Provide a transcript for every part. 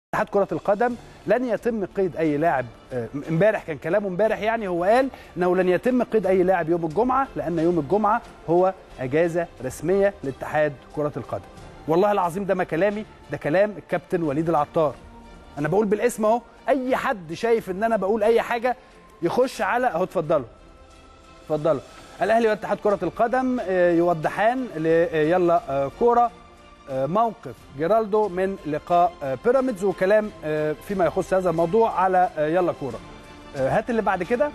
اتحاد كرة القدم لن يتم قيد أي لاعب آه، امبارح كان كلامه امبارح يعني هو قال أنه لن يتم قيد أي لاعب يوم الجمعة لأن يوم الجمعة هو أجازة رسمية لاتحاد كرة القدم والله العظيم ده ما كلامي ده كلام الكابتن وليد العطار أنا بقول بالاسم أهو أي حد شايف إن أنا بقول أي حاجة يخش على أهو اتفضلوا اتفضلوا الأهلي واتحاد كرة القدم آه، يوضحان ل- آه، يلا آه، كورة آه، موقف جيرالدو من لقاء آه، بيراميدز وكلام آه، فيما يخص هذا الموضوع على آه، يلا كوره آه، هات اللي بعد كده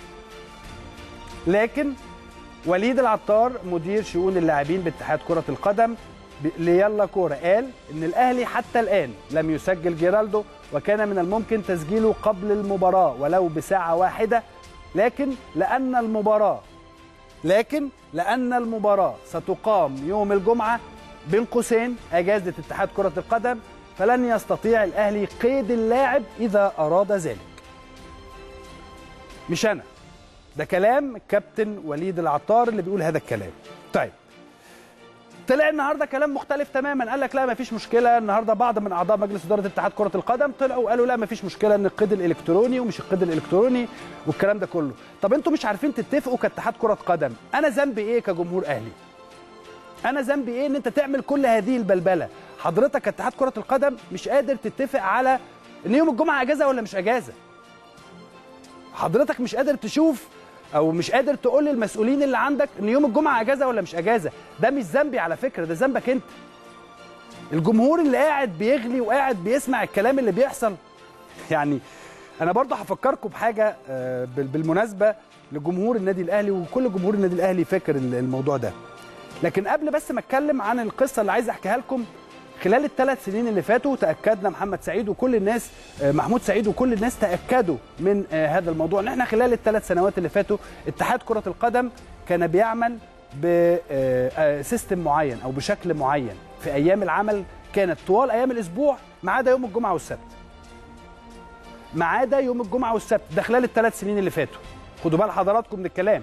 لكن وليد العطار مدير شؤون اللاعبين باتحاد كرة القدم ب- ليلا كورة قال ان الاهلي حتى الان لم يسجل جيرالدو وكان من الممكن تسجيله قبل المباراة ولو بساعة واحدة لكن لان المباراة لكن لأن المباراة ستقام يوم الجمعة بين قوسين أجازة اتحاد كرة القدم فلن يستطيع الأهلي قيد اللاعب إذا أراد ذلك مش أنا ده كلام الكابتن وليد العطار اللي بيقول هذا الكلام طيب طلع النهارده كلام مختلف تماما قال لك لا مفيش مشكله النهارده بعض من اعضاء مجلس اداره اتحاد كره القدم طلعوا وقالوا لا مفيش مشكله ان القيد الالكتروني ومش القيد الالكتروني والكلام ده كله طب انتوا مش عارفين تتفقوا كاتحاد كره قدم انا ذنبي ايه كجمهور اهلي انا ذنبي ايه ان انت تعمل كل هذه البلبله حضرتك كاتحاد كره القدم مش قادر تتفق على ان يوم الجمعه اجازه ولا مش اجازه حضرتك مش قادر تشوف او مش قادر تقول للمسؤولين اللي عندك ان يوم الجمعه اجازه ولا مش اجازه ده مش ذنبي على فكره ده ذنبك انت الجمهور اللي قاعد بيغلي وقاعد بيسمع الكلام اللي بيحصل يعني انا برضه هفكركم بحاجه آه، بال- بالمناسبه لجمهور النادي الاهلي وكل جمهور النادي الاهلي فاكر ال- الموضوع ده لكن قبل بس ما اتكلم عن القصه اللي عايز احكيها لكم خلال الثلاث سنين اللي فاتوا تاكدنا محمد سعيد وكل الناس آه، محمود سعيد وكل الناس تاكدوا من آه، هذا الموضوع ان احنا خلال الثلاث سنوات اللي فاتوا اتحاد كره القدم كان بيعمل بسيستم معين او بشكل معين في ايام العمل كانت طوال ايام الاسبوع ما عدا يوم الجمعه والسبت ما عدا يوم الجمعه والسبت ده خلال الثلاث سنين اللي فاتوا خدوا بال حضراتكم من الكلام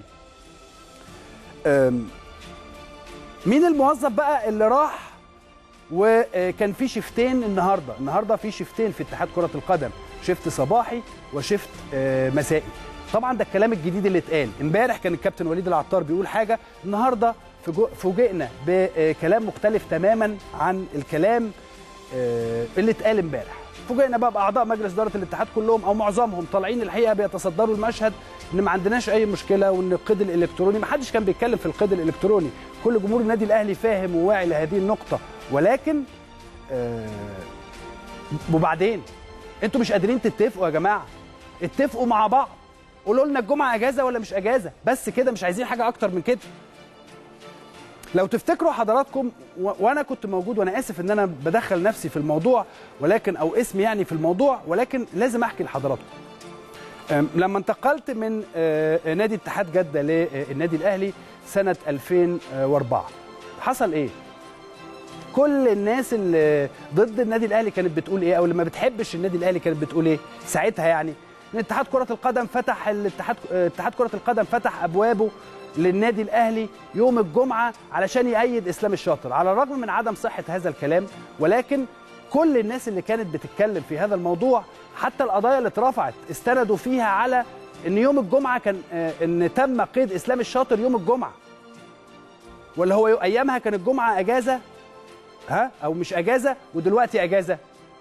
أم، مين الموظف بقى اللي راح وكان في شيفتين النهارده النهارده في شيفتين في اتحاد كره القدم شيفت صباحي وشيفت آه، مسائي طبعا ده الكلام الجديد اللي اتقال امبارح كان الكابتن وليد العطار بيقول حاجه النهارده فجو- فوجئنا بكلام مختلف تماما عن الكلام آه، اللي اتقال امبارح فوجئنا بقى باعضاء مجلس اداره الاتحاد كلهم او معظمهم طالعين الحقيقه بيتصدروا المشهد ان ما عندناش اي مشكله وان القيد الالكتروني ما حدش كان بيتكلم في القيد الالكتروني كل جمهور النادي الاهلي فاهم وواعي لهذه النقطه ولكن آه وبعدين انتوا مش قادرين تتفقوا يا جماعه اتفقوا مع بعض قولوا لنا الجمعه اجازه ولا مش اجازه بس كده مش عايزين حاجه اكتر من كده لو تفتكروا حضراتكم و... وانا كنت موجود وانا اسف ان انا بدخل نفسي في الموضوع ولكن او اسمي يعني في الموضوع ولكن لازم احكي لحضراتكم أم، لما انتقلت من آه، نادي اتحاد جده للنادي الاهلي سنه 2004 حصل ايه كل الناس اللي ضد النادي الاهلي كانت بتقول ايه او اللي ما بتحبش النادي الاهلي كانت بتقول ايه ساعتها يعني ان اتحاد كره القدم فتح الاتحاد اتحاد كره القدم فتح ابوابه للنادي الاهلي يوم الجمعه علشان يأيد اسلام الشاطر على الرغم من عدم صحه هذا الكلام ولكن كل الناس اللي كانت بتتكلم في هذا الموضوع حتى القضايا اللي اترفعت استندوا فيها على ان يوم الجمعه كان آه، ان تم قيد اسلام الشاطر يوم الجمعه ولا هو ايامها كان الجمعه اجازه ها او مش اجازه ودلوقتي اجازه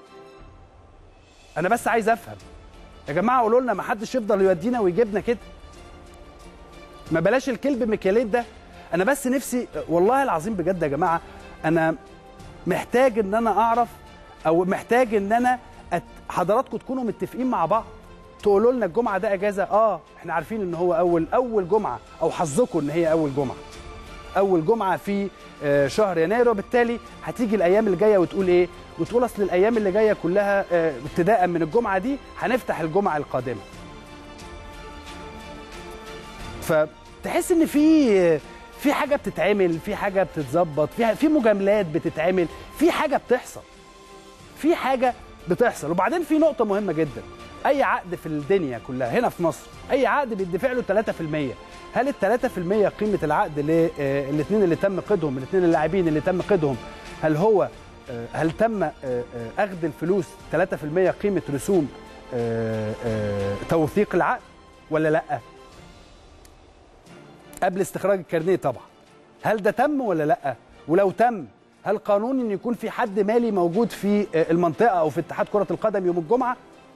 انا بس عايز افهم يا جماعه قولوا لنا ما حدش يفضل يودينا ويجيبنا كده ما بلاش الكلب ميكاليت ده انا بس نفسي والله العظيم بجد يا جماعه انا محتاج ان انا اعرف او محتاج ان انا أت... حضراتكم تكونوا متفقين مع بعض تقولوا لنا الجمعه ده اجازه اه احنا عارفين ان هو اول اول جمعه او حظكم ان هي اول جمعه اول جمعه في آه، شهر يناير وبالتالي هتيجي الايام اللي جايه وتقول ايه وتقول اصل الايام اللي جايه كلها آه، ابتداء من الجمعه دي هنفتح الجمعه القادمه فتحس ان في في حاجه بتتعمل في حاجه بتتظبط في في مجاملات بتتعمل في حاجه بتحصل في حاجه بتحصل وبعدين في نقطه مهمه جدا اي عقد في الدنيا كلها هنا في مصر اي عقد بيدفع له 3% هل ال 3% قيمه العقد للاثنين اللي تم قيدهم الاثنين اللاعبين اللي تم قيدهم هل هو آه، هل تم آه، آه، اخذ الفلوس 3% قيمه رسوم آه، آه، توثيق العقد ولا لا قبل استخراج الكارنيه طبعا هل ده تم ولا لا ولو تم هل قانوني ان يكون في حد مالي موجود في آه، المنطقه او في اتحاد كره القدم يوم الجمعه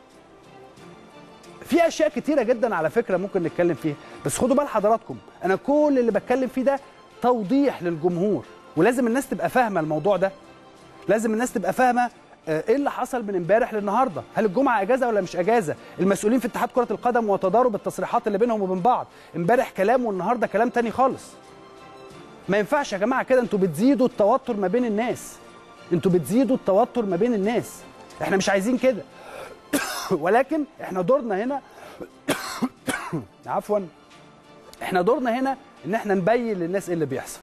في اشياء كتيره جدا على فكره ممكن نتكلم فيها بس خدوا بال حضراتكم انا كل اللي بتكلم فيه ده توضيح للجمهور ولازم الناس تبقى فاهمه الموضوع ده لازم الناس تبقى فاهمه آه، ايه اللي حصل من امبارح للنهارده هل الجمعه اجازه ولا مش اجازه المسؤولين في اتحاد كره القدم وتضارب التصريحات اللي بينهم وبين بعض امبارح كلام والنهارده كلام تاني خالص ما ينفعش يا جماعه كده انتوا بتزيدوا التوتر ما بين الناس انتوا بتزيدوا التوتر ما بين الناس احنا مش عايزين كده ولكن احنا دورنا هنا عفوا احنا دورنا هنا ان احنا نبين للناس ايه اللي بيحصل